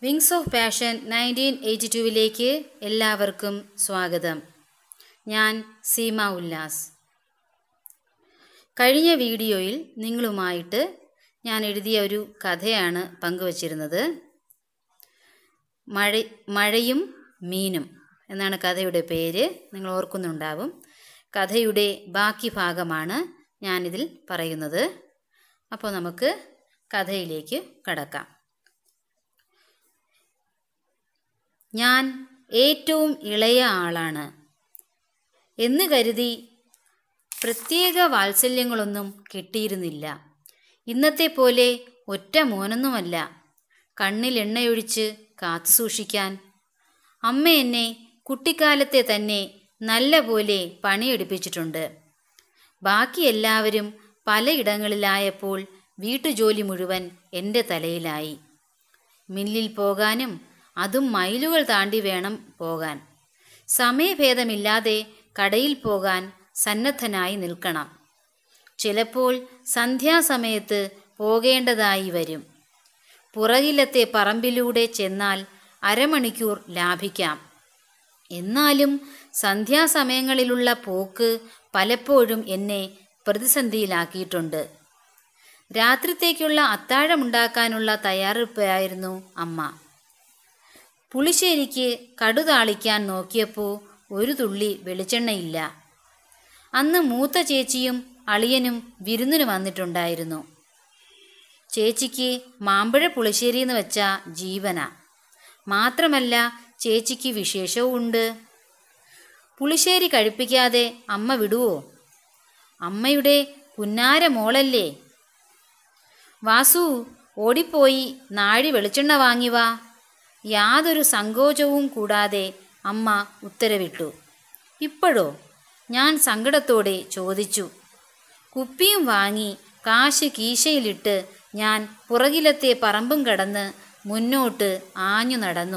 wings of passion nineteen eighty ടുവിലേക്ക് എല്ലാവർക്കും സ്വാഗതം ഞാൻ സീമ ഉല്ലാസ് കഴിഞ്ഞ വീഡിയോയിൽ നിങ്ങളുമായിട്ട് ഞാൻ എഴുതിയ ഒരു കഥയാണ് പങ്കുവച്ചിരുന്നത് മഴ മഴയും മീനും എന്നാണ് കഥയുടെ പേര് നിങ്ങൾ ഓർക്കുന്നുണ്ടാവും കഥയുടെ ബാക്കി ഭാഗമാണ് ഞാനിതിൽ പറയുന്നത് അപ്പോൾ നമുക്ക് കഥയിലേക്ക് കടക്കാം ഞാൻ ഏറ്റവും ഇളയ ആളാണ് എന്ന് കരുതി പ്രത്യേക വാത്സല്യങ്ങളൊന്നും കിട്ടിയിരുന്നില്ല ഇന്നത്തെ പോലെ ഒറ്റ മോനൊന്നുമല്ല കണ്ണിൽ എണ്ണയൊഴിച്ച് കാത്തു സൂക്ഷിക്കാൻ അമ്മ എന്നെ കുട്ടിക്കാലത്തെ തന്നെ നല്ല പോലെ പണിയെടുപ്പിച്ചിട്ടുണ്ട് ബാക്കി എല്ലാവരും പലയിടങ്ങളിലായപ്പോൾ വീട്ടുജോലി മുഴുവൻ എൻ്റെ തലയിലായി മില്ലിൽ പോകാനും അതും മൈലുകൾ താണ്ടി വേണം പോകാൻ സമയഭേദമില്ലാതെ കടയിൽ പോകാൻ സന്നദ്ധനായി നിൽക്കണം ചിലപ്പോൾ സന്ധ്യാസമയത്ത് പോകേണ്ടതായി വരും പുറകിലത്തെ പറമ്പിലൂടെ ചെന്നാൽ അരമണിക്കൂർ ലാഭിക്കാം എന്നാലും സന്ധ്യാസമയങ്ങളിലുള്ള പോക്ക് പലപ്പോഴും എന്നെ പ്രതിസന്ധിയിലാക്കിയിട്ടുണ്ട് രാത്രിത്തേക്കുള്ള അത്താഴമുണ്ടാക്കാനുള്ള തയ്യാറെടുപ്പായിരുന്നു അമ്മ പുളിശ്ശേരിക്ക് കടുതാളിക്കാൻ നോക്കിയപ്പോൾ ഒരു തുള്ളി വെളിച്ചെണ്ണയില്ല അന്ന് മൂത്ത ചേച്ചിയും അളിയനും വിരുന്നിന് വന്നിട്ടുണ്ടായിരുന്നു ചേച്ചിക്ക് മാമ്പഴ പുളിശ്ശേരി എന്ന് വെച്ച ജീവന മാത്രമല്ല ചേച്ചിക്ക് വിശേഷവും ഉണ്ട് പുളിശ്ശേരി കഴിപ്പിക്കാതെ അമ്മ വിടുവോ അമ്മയുടെ പുന്നാര മോളല്ലേ വാസു ഓടിപ്പോയി നാഴി വെളിച്ചെണ്ണ വാങ്ങി വാ യാതൊരു സങ്കോചവും കൂടാതെ അമ്മ ഉത്തരവിട്ടു ഇപ്പോഴോ ഞാൻ സങ്കടത്തോടെ ചോദിച്ചു കുപ്പിയും വാങ്ങി കാശ് കീശയിലിട്ട് ഞാൻ പുറകിലത്തെ പറമ്പും കടന്ന് മുന്നോട്ട് ആഞ്ഞു നടന്നു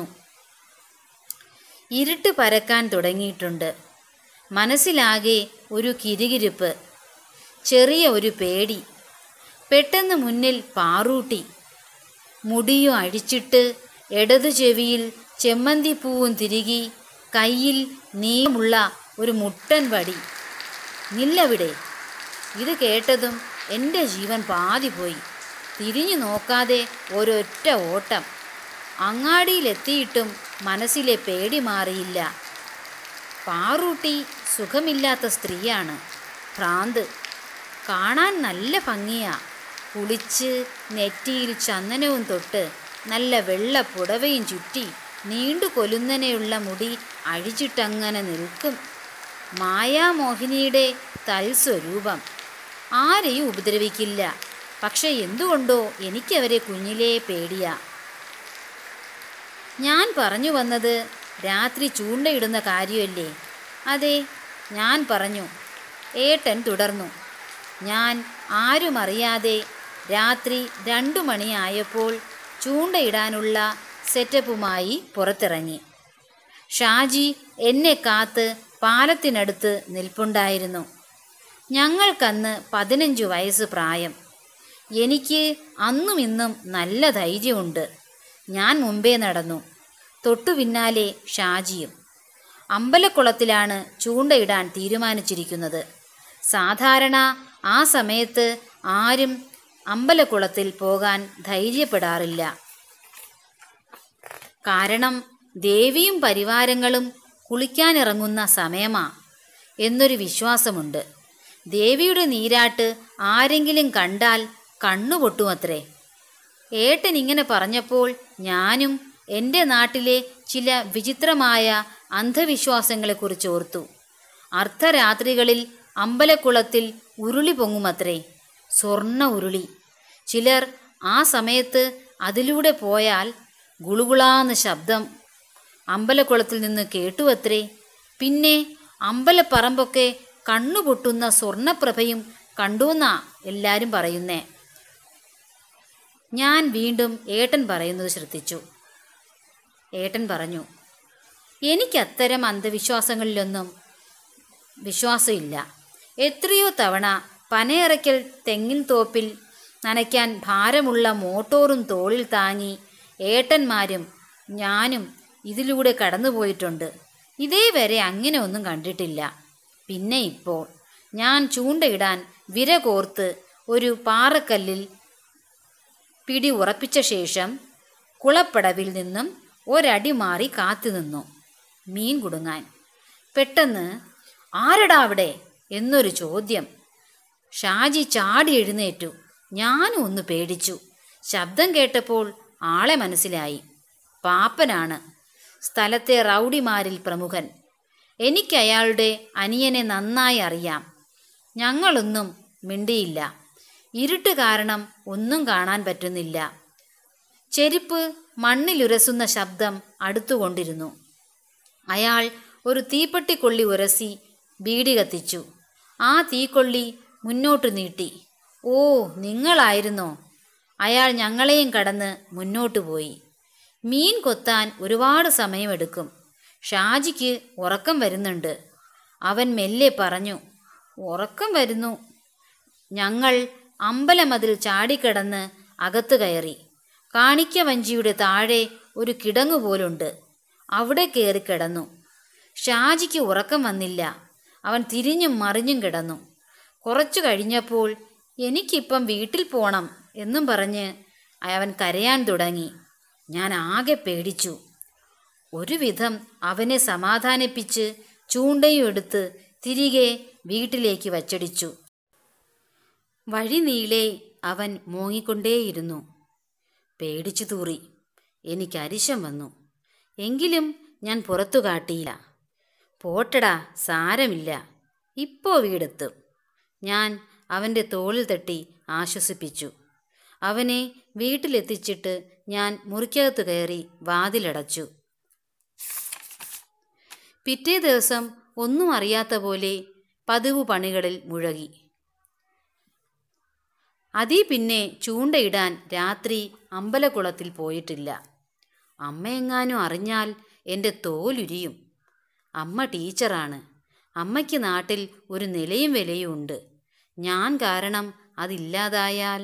ഇരുട്ട് പരക്കാൻ തുടങ്ങിയിട്ടുണ്ട് മനസ്സിലാകെ ഒരു കിരികിരിപ്പ് ചെറിയ ഒരു പേടി പെട്ടെന്ന് മുന്നിൽ പാറൂട്ടി മുടിയും അഴിച്ചിട്ട് ഇടതു ചെവിയിൽ ചെമ്മന്തിപ്പൂവും തിരികി കയ്യിൽ നീളമുള്ള ഒരു മുട്ടൻ വടി നില്ലവിടെ ഇത് കേട്ടതും എൻ്റെ ജീവൻ പാതി പോയി തിരിഞ്ഞു നോക്കാതെ ഒരൊറ്റ ഓട്ടം അങ്ങാടിയിലെത്തിയിട്ടും മനസ്സിലെ പേടി മാറിയില്ല പാറൂട്ടി സുഖമില്ലാത്ത സ്ത്രീയാണ് ഭ്രാന്ത് കാണാൻ നല്ല ഭംഗിയാ കുളിച്ച് നെറ്റിയിൽ ചന്ദനവും തൊട്ട് നല്ല വെള്ള പുടവയും ചുറ്റി നീണ്ടു കൊലുന്നനെയുള്ള മുടി അഴിച്ചിട്ടങ്ങനെ നിൽക്കും മായാമോഹിനിയുടെ തൽസ്വരൂപം ആരെയും ഉപദ്രവിക്കില്ല പക്ഷെ എന്തുകൊണ്ടോ എനിക്കവരെ കുഞ്ഞിലേ പേടിയാ ഞാൻ പറഞ്ഞു വന്നത് രാത്രി ചൂണ്ടയിടുന്ന കാര്യമല്ലേ അതെ ഞാൻ പറഞ്ഞു ഏട്ടൻ തുടർന്നു ഞാൻ ആരും അറിയാതെ രാത്രി രണ്ടു മണിയായപ്പോൾ ചൂണ്ടയിടാനുള്ള സെറ്റപ്പുമായി പുറത്തിറങ്ങി ഷാജി എന്നെ കാത്ത് പാലത്തിനടുത്ത് നിൽപ്പുണ്ടായിരുന്നു ഞങ്ങൾക്കന്ന് പതിനഞ്ചു വയസ്സ് പ്രായം എനിക്ക് അന്നും ഇന്നും നല്ല ധൈര്യമുണ്ട് ഞാൻ മുമ്പേ നടന്നു തൊട്ടു പിന്നാലെ ഷാജിയും അമ്പലക്കുളത്തിലാണ് ചൂണ്ടയിടാൻ തീരുമാനിച്ചിരിക്കുന്നത് സാധാരണ ആ സമയത്ത് ആരും അമ്പലക്കുളത്തിൽ പോകാൻ ധൈര്യപ്പെടാറില്ല കാരണം ദേവിയും പരിവാരങ്ങളും കുളിക്കാനിറങ്ങുന്ന സമയമാ എന്നൊരു വിശ്വാസമുണ്ട് ദേവിയുടെ നീരാട്ട് ആരെങ്കിലും കണ്ടാൽ കണ്ണുപൊട്ടുമത്രേ ഏട്ടൻ ഇങ്ങനെ പറഞ്ഞപ്പോൾ ഞാനും എൻ്റെ നാട്ടിലെ ചില വിചിത്രമായ അന്ധവിശ്വാസങ്ങളെക്കുറിച്ച് ഓർത്തു അർദ്ധരാത്രികളിൽ അമ്പലക്കുളത്തിൽ ഉരുളി പൊങ്ങുമത്രേ സ്വർണ്ണ ഉരുളി ചിലർ ആ സമയത്ത് അതിലൂടെ പോയാൽ ഗുളുകുളാന്ന് ശബ്ദം അമ്പലക്കുളത്തിൽ നിന്ന് കേട്ടുവത്രേ പിന്നെ അമ്പലപ്പറമ്പൊക്കെ കണ്ണുപൊട്ടുന്ന സ്വർണപ്രഭയും കണ്ടുവെന്നാ എല്ലാവരും പറയുന്നേ ഞാൻ വീണ്ടും ഏട്ടൻ പറയുന്നത് ശ്രദ്ധിച്ചു ഏട്ടൻ പറഞ്ഞു എനിക്കത്തരം അന്ധവിശ്വാസങ്ങളിലൊന്നും വിശ്വാസമില്ല എത്രയോ തവണ പനയറയ്ക്കൽ തെങ്ങിൻ തോപ്പിൽ നനയ്ക്കാൻ ഭാരമുള്ള മോട്ടോറും തോളിൽ താങ്ങി ഏട്ടന്മാരും ഞാനും ഇതിലൂടെ കടന്നുപോയിട്ടുണ്ട് ഇതേവരെ അങ്ങനെ ഒന്നും കണ്ടിട്ടില്ല പിന്നെ ഇപ്പോൾ ഞാൻ ചൂണ്ടയിടാൻ വിര കോർത്ത് ഒരു പാറക്കല്ലിൽ പിടി ഉറപ്പിച്ച ശേഷം കുളപ്പടവിൽ നിന്നും ഒരടി മാറി കാത്തു നിന്നു മീൻ കുടുങ്ങാൻ പെട്ടെന്ന് ആരടാ അവിടെ എന്നൊരു ചോദ്യം ഷാജി ചാടി എഴുന്നേറ്റു ഞാനും ഒന്ന് പേടിച്ചു ശബ്ദം കേട്ടപ്പോൾ ആളെ മനസ്സിലായി പാപ്പനാണ് സ്ഥലത്തെ റൗഡിമാരിൽ പ്രമുഖൻ എനിക്ക് അയാളുടെ അനിയനെ നന്നായി അറിയാം ഞങ്ങളൊന്നും മിണ്ടിയില്ല ഇരുട്ട് കാരണം ഒന്നും കാണാൻ പറ്റുന്നില്ല ചെരുപ്പ് മണ്ണിലുരസുന്ന ശബ്ദം അടുത്തുകൊണ്ടിരുന്നു അയാൾ ഒരു തീപ്പെട്ടിക്കൊള്ളി ഉരസി ബീഡി കത്തിച്ചു ആ തീക്കൊള്ളി മുന്നോട്ട് നീട്ടി ഓ നിങ്ങളായിരുന്നോ അയാൾ ഞങ്ങളെയും കടന്ന് മുന്നോട്ട് പോയി മീൻ കൊത്താൻ ഒരുപാട് സമയമെടുക്കും ഷാജിക്ക് ഉറക്കം വരുന്നുണ്ട് അവൻ മെല്ലെ പറഞ്ഞു ഉറക്കം വരുന്നു ഞങ്ങൾ അമ്പലമതിൽ ചാടിക്കിടന്ന് അകത്ത് കയറി കാണിക്ക വഞ്ചിയുടെ താഴെ ഒരു കിടങ്ങു പോലുണ്ട് അവിടെ കയറി കിടന്നു ഷാജിക്ക് ഉറക്കം വന്നില്ല അവൻ തിരിഞ്ഞും മറിഞ്ഞും കിടന്നു കുറച്ചു കഴിഞ്ഞപ്പോൾ എനിക്കിപ്പം വീട്ടിൽ പോണം എന്നും പറഞ്ഞ് അവൻ കരയാൻ തുടങ്ങി ഞാൻ ആകെ പേടിച്ചു ഒരുവിധം അവനെ സമാധാനിപ്പിച്ച് ചൂണ്ടയും എടുത്ത് തിരികെ വീട്ടിലേക്ക് വച്ചടിച്ചു വഴി നീളെ അവൻ മൂങ്ങിക്കൊണ്ടേയിരുന്നു പേടിച്ചു തൂറി എനിക്ക് അരിശം വന്നു എങ്കിലും ഞാൻ പുറത്തു കാട്ടിയില്ല പോട്ടടാ സാരമില്ല ഇപ്പോ വീടെത്തും ഞാൻ അവൻ്റെ തോളിൽ തട്ടി ആശ്വസിപ്പിച്ചു അവനെ വീട്ടിലെത്തിച്ചിട്ട് ഞാൻ മുറിക്കകത്ത് കയറി വാതിലടച്ചു പിറ്റേ ദിവസം ഒന്നും അറിയാത്ത പോലെ പതിവ് പണികളിൽ മുഴകി അതീ പിന്നെ ചൂണ്ടയിടാൻ രാത്രി അമ്പലക്കുളത്തിൽ പോയിട്ടില്ല അമ്മയെങ്ങാനും അറിഞ്ഞാൽ എൻ്റെ തോലുരിയും അമ്മ ടീച്ചറാണ് അമ്മയ്ക്ക് നാട്ടിൽ ഒരു നിലയും വിലയും ഉണ്ട് ഞാൻ കാരണം അതില്ലാതായാൽ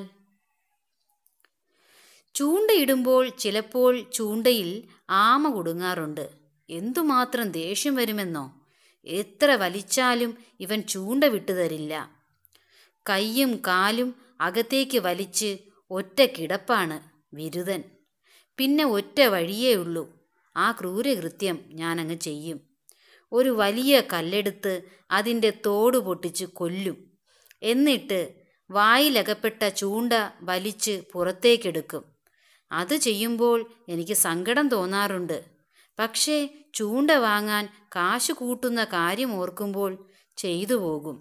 ചൂണ്ടയിടുമ്പോൾ ചിലപ്പോൾ ചൂണ്ടയിൽ ആമ കുടുങ്ങാറുണ്ട് എന്തുമാത്രം ദേഷ്യം വരുമെന്നോ എത്ര വലിച്ചാലും ഇവൻ ചൂണ്ട വിട്ടുതരില്ല കൈയും കാലും അകത്തേക്ക് വലിച്ച് ഒറ്റ കിടപ്പാണ് വിരുതൻ പിന്നെ ഒറ്റ വഴിയേ ഉള്ളൂ ആ ക്രൂരകൃത്യം ഞാനങ്ങ് ചെയ്യും ഒരു വലിയ കല്ലെടുത്ത് അതിൻ്റെ തോട് പൊട്ടിച്ച് കൊല്ലും എന്നിട്ട് വായിലകപ്പെട്ട ചൂണ്ട വലിച്ച് പുറത്തേക്കെടുക്കും അത് ചെയ്യുമ്പോൾ എനിക്ക് സങ്കടം തോന്നാറുണ്ട് പക്ഷേ ചൂണ്ട വാങ്ങാൻ കാശ് കൂട്ടുന്ന കാര്യം ഓർക്കുമ്പോൾ ചെയ്തു പോകും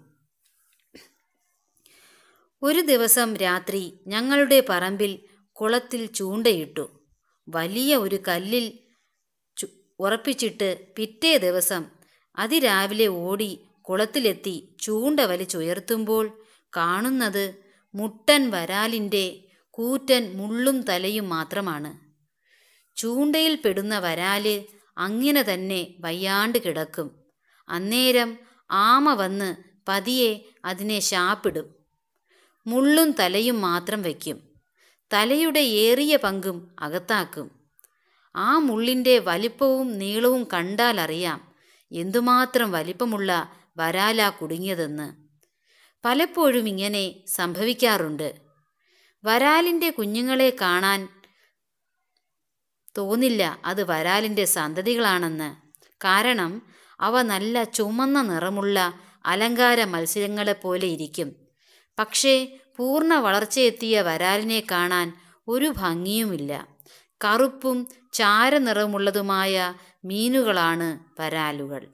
ഒരു ദിവസം രാത്രി ഞങ്ങളുടെ പറമ്പിൽ കുളത്തിൽ ചൂണ്ടയിട്ടു വലിയ ഒരു കല്ലിൽ ചു ഉറപ്പിച്ചിട്ട് പിറ്റേ ദിവസം അതിരാവിലെ ഓടി കുളത്തിലെത്തി ചൂണ്ട വലിച്ചുയർത്തുമ്പോൾ കാണുന്നത് മുട്ടൻ വരാലിൻ്റെ കൂറ്റൻ മുള്ളും തലയും മാത്രമാണ് ചൂണ്ടയിൽ പെടുന്ന വരാല് അങ്ങനെ തന്നെ വയ്യാണ്ട് കിടക്കും അന്നേരം ആമ വന്ന് പതിയെ അതിനെ ശാപ്പിടും മുള്ളും തലയും മാത്രം വയ്ക്കും തലയുടെ ഏറിയ പങ്കും അകത്താക്കും ആ മുള്ളിൻ്റെ വലിപ്പവും നീളവും കണ്ടാൽ അറിയാം എന്തുമാത്രം വലിപ്പമുള്ള വരാലാ കുടുങ്ങിയതെന്ന് പലപ്പോഴും ഇങ്ങനെ സംഭവിക്കാറുണ്ട് വരാലിൻ്റെ കുഞ്ഞുങ്ങളെ കാണാൻ തോന്നില്ല അത് വരാലിൻ്റെ സന്തതികളാണെന്ന് കാരണം അവ നല്ല ചുമന്ന നിറമുള്ള അലങ്കാര മത്സ്യങ്ങളെപ്പോലെ ഇരിക്കും പക്ഷേ പൂർണ്ണ വളർച്ചയെത്തിയ വരാലിനെ കാണാൻ ഒരു ഭംഗിയുമില്ല കറുപ്പും ചാരനിറമുള്ളതുമായ മീനുകളാണ് വരാലുകൾ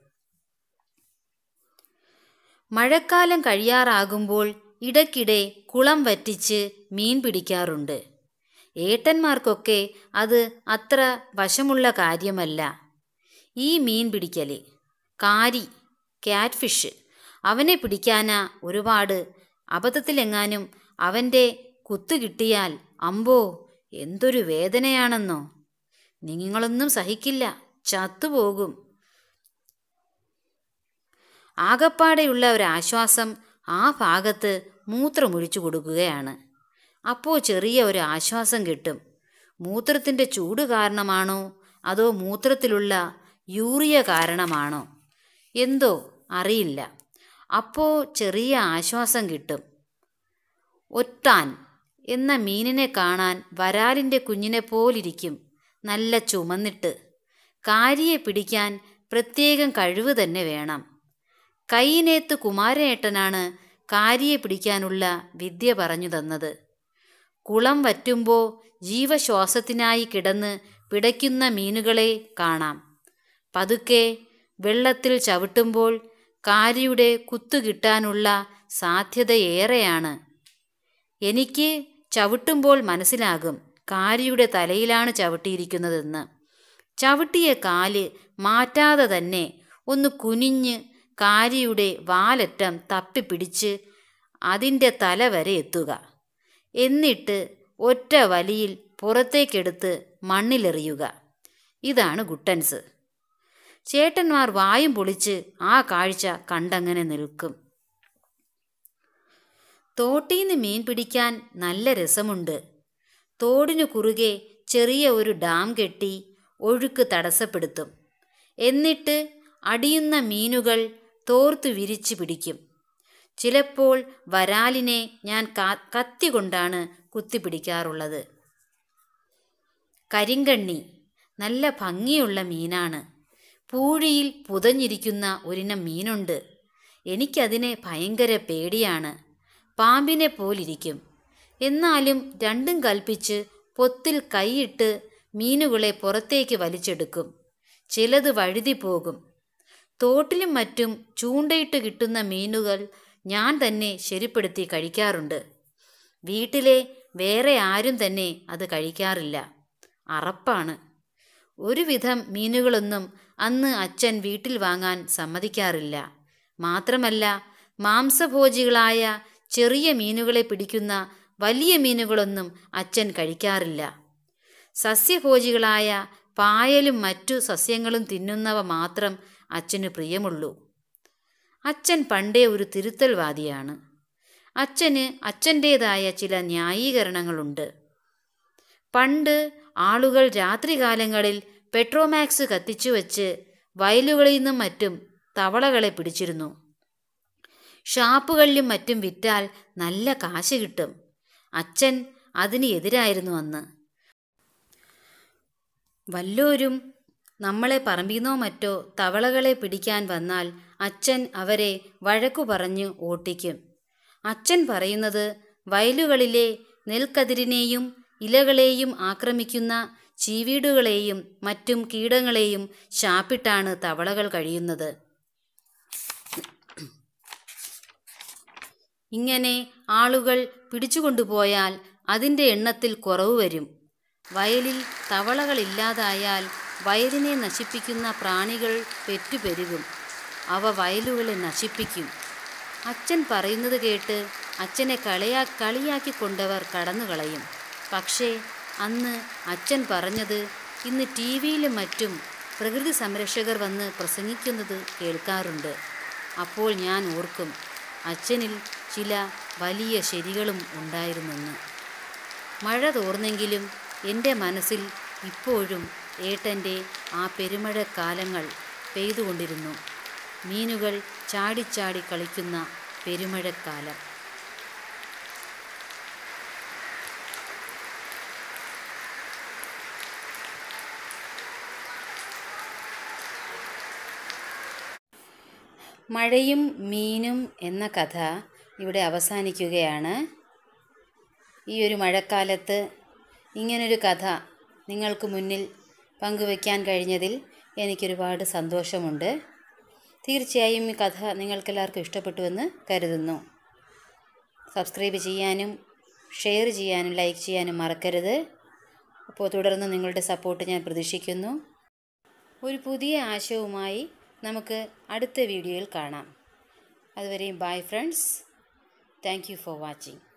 മഴക്കാലം കഴിയാറാകുമ്പോൾ ഇടയ്ക്കിടെ കുളം വറ്റിച്ച് മീൻ പിടിക്കാറുണ്ട് ഏട്ടന്മാർക്കൊക്കെ അത് അത്ര വശമുള്ള കാര്യമല്ല ഈ മീൻ പിടിക്കൽ കാരി ക്യാറ്റ് ഫിഷ് അവനെ പിടിക്കാനാ ഒരുപാട് അബദ്ധത്തിലെങ്ങാനും അവൻ്റെ കുത്തു കിട്ടിയാൽ അമ്പോ എന്തൊരു വേദനയാണെന്നോ നിങ്ങളൊന്നും സഹിക്കില്ല ചത്തുപോകും ആകപ്പാടെയുള്ള ഒരാശ്വാസം ആ ഭാഗത്ത് മൂത്രമൊഴിച്ചു കൊടുക്കുകയാണ് അപ്പോൾ ചെറിയ ഒരു ആശ്വാസം കിട്ടും മൂത്രത്തിൻ്റെ ചൂട് കാരണമാണോ അതോ മൂത്രത്തിലുള്ള യൂറിയ കാരണമാണോ എന്തോ അറിയില്ല അപ്പോൾ ചെറിയ ആശ്വാസം കിട്ടും ഒറ്റാൻ എന്ന മീനിനെ കാണാൻ വരാലിൻ്റെ കുഞ്ഞിനെ പോലിരിക്കും നല്ല ചുമന്നിട്ട് കാരിയെ പിടിക്കാൻ പ്രത്യേകം കഴിവ് തന്നെ വേണം കൈയിനേത്ത് കുമാരേട്ടനാണ് കാരിയെ പിടിക്കാനുള്ള വിദ്യ പറഞ്ഞു തന്നത് കുളം വറ്റുമ്പോൾ ജീവശ്വാസത്തിനായി കിടന്ന് പിടയ്ക്കുന്ന മീനുകളെ കാണാം പതുക്കെ വെള്ളത്തിൽ ചവിട്ടുമ്പോൾ കാരിയുടെ കുത്തുകിട്ടാനുള്ള സാധ്യതയേറെയാണ് എനിക്ക് ചവിട്ടുമ്പോൾ മനസ്സിലാകും കാരിയുടെ തലയിലാണ് ചവിട്ടിയിരിക്കുന്നതെന്ന് ചവിട്ടിയ കാല് മാറ്റാതെ തന്നെ ഒന്ന് കുനിഞ്ഞ് കാരിയുടെ വാലറ്റം തപ്പിപ്പിടിച്ച് അതിൻ്റെ തല വരെ എത്തുക എന്നിട്ട് ഒറ്റ വലിയിൽ പുറത്തേക്കെടുത്ത് മണ്ണിലെറിയുക ഇതാണ് ഗുട്ടൻസ് ചേട്ടന്മാർ വായും പൊളിച്ച് ആ കാഴ്ച കണ്ടങ്ങനെ നിൽക്കും തോട്ടീന്ന് മീൻ പിടിക്കാൻ നല്ല രസമുണ്ട് തോടിനു കുറുകെ ചെറിയ ഒരു ഡാം കെട്ടി ഒഴുക്ക് തടസ്സപ്പെടുത്തും എന്നിട്ട് അടിയുന്ന മീനുകൾ തോർത്തു വിരിച്ചു പിടിക്കും ചിലപ്പോൾ വരാലിനെ ഞാൻ കാ- കത്തി കൊണ്ടാണ് കുത്തിപ്പിടിക്കാറുള്ളത് കരിങ്കണ്ണി നല്ല ഭംഗിയുള്ള മീനാണ് പൂഴിയിൽ പുതഞ്ഞിരിക്കുന്ന ഒരിനം മീനുണ്ട് എനിക്കതിനെ ഭയങ്കര പേടിയാണ് പാമ്പിനെ പോലിരിക്കും എന്നാലും രണ്ടും കൽപ്പിച്ച് പൊത്തിൽ കൈയിട്ട് മീനുകളെ പുറത്തേക്ക് വലിച്ചെടുക്കും ചിലത് വഴുതി പോകും തോട്ടിലും മറ്റും ചൂണ്ടയിട്ട് കിട്ടുന്ന മീനുകൾ ഞാൻ തന്നെ ശരിപ്പെടുത്തി കഴിക്കാറുണ്ട് വീട്ടിലെ വേറെ ആരും തന്നെ അത് കഴിക്കാറില്ല അറപ്പാണ് ഒരുവിധം മീനുകളൊന്നും അന്ന് അച്ഛൻ വീട്ടിൽ വാങ്ങാൻ സമ്മതിക്കാറില്ല മാത്രമല്ല മാംസഭോജികളായ ചെറിയ മീനുകളെ പിടിക്കുന്ന വലിയ മീനുകളൊന്നും അച്ഛൻ കഴിക്കാറില്ല സസ്യഭോജികളായ പായലും മറ്റു സസ്യങ്ങളും തിന്നുന്നവ മാത്രം അച്ഛന് പ്രിയമുള്ളൂ അച്ഛൻ പണ്ടേ ഒരു തിരുത്തൽവാദിയാണ് അച്ഛന് അച്ഛൻ്റേതായ ചില ന്യായീകരണങ്ങളുണ്ട് പണ്ട് ആളുകൾ രാത്രികാലങ്ങളിൽ പെട്രോമാക്സ് കത്തിച്ചു വച്ച് വയലുകളിൽ നിന്നും മറ്റും തവളകളെ പിടിച്ചിരുന്നു ഷാപ്പുകളിലും മറ്റും വിറ്റാൽ നല്ല കാശ് കിട്ടും അച്ഛൻ അതിന് എതിരായിരുന്നു അന്ന് വല്ലോരും നമ്മളെ പറമ്പിന്നോ മറ്റോ തവളകളെ പിടിക്കാൻ വന്നാൽ അച്ഛൻ അവരെ വഴക്കു പറഞ്ഞു ഓട്ടിക്കും അച്ഛൻ പറയുന്നത് വയലുകളിലെ നെൽക്കതിരിനെയും ഇലകളെയും ആക്രമിക്കുന്ന ചീവീടുകളെയും മറ്റും കീടങ്ങളെയും ശാപ്പിട്ടാണ് തവളകൾ കഴിയുന്നത് ഇങ്ങനെ ആളുകൾ പിടിച്ചുകൊണ്ടുപോയാൽ അതിൻ്റെ എണ്ണത്തിൽ കുറവ് വരും വയലിൽ തവളകളില്ലാതായാൽ വയലിനെ നശിപ്പിക്കുന്ന പ്രാണികൾ പെറ്റുപെരുകും അവ വയലുകളെ നശിപ്പിക്കും അച്ഛൻ പറയുന്നത് കേട്ട് അച്ഛനെ കളിയാ കളിയാക്കിക്കൊണ്ടവർ കടന്നുകളയും പക്ഷേ അന്ന് അച്ഛൻ പറഞ്ഞത് ഇന്ന് ടി വിയിലും മറ്റും പ്രകൃതി സംരക്ഷകർ വന്ന് പ്രസംഗിക്കുന്നത് കേൾക്കാറുണ്ട് അപ്പോൾ ഞാൻ ഓർക്കും അച്ഛനിൽ ചില വലിയ ശരികളും ഉണ്ടായിരുന്നെന്ന് മഴ തോർന്നെങ്കിലും എൻ്റെ മനസ്സിൽ ഇപ്പോഴും ഏട്ടൻ്റെ ആ പെരുമഴക്കാലങ്ങൾ പെയ്തുകൊണ്ടിരുന്നു മീനുകൾ ചാടിച്ചാടി കളിക്കുന്ന പെരുമഴക്കാലം മഴയും മീനും എന്ന കഥ ഇവിടെ അവസാനിക്കുകയാണ് ഈ ഒരു മഴക്കാലത്ത് ഇങ്ങനൊരു കഥ നിങ്ങൾക്ക് മുന്നിൽ പങ്കുവയ്ക്കാൻ കഴിഞ്ഞതിൽ എനിക്കൊരുപാട് സന്തോഷമുണ്ട് തീർച്ചയായും ഈ കഥ നിങ്ങൾക്കെല്ലാവർക്കും ഇഷ്ടപ്പെട്ടുവെന്ന് കരുതുന്നു സബ്സ്ക്രൈബ് ചെയ്യാനും ഷെയർ ചെയ്യാനും ലൈക്ക് ചെയ്യാനും മറക്കരുത് അപ്പോൾ തുടർന്ന് നിങ്ങളുടെ സപ്പോർട്ട് ഞാൻ പ്രതീക്ഷിക്കുന്നു ഒരു പുതിയ ആശയവുമായി നമുക്ക് അടുത്ത വീഡിയോയിൽ കാണാം അതുവരെയും bye friends thank you for watching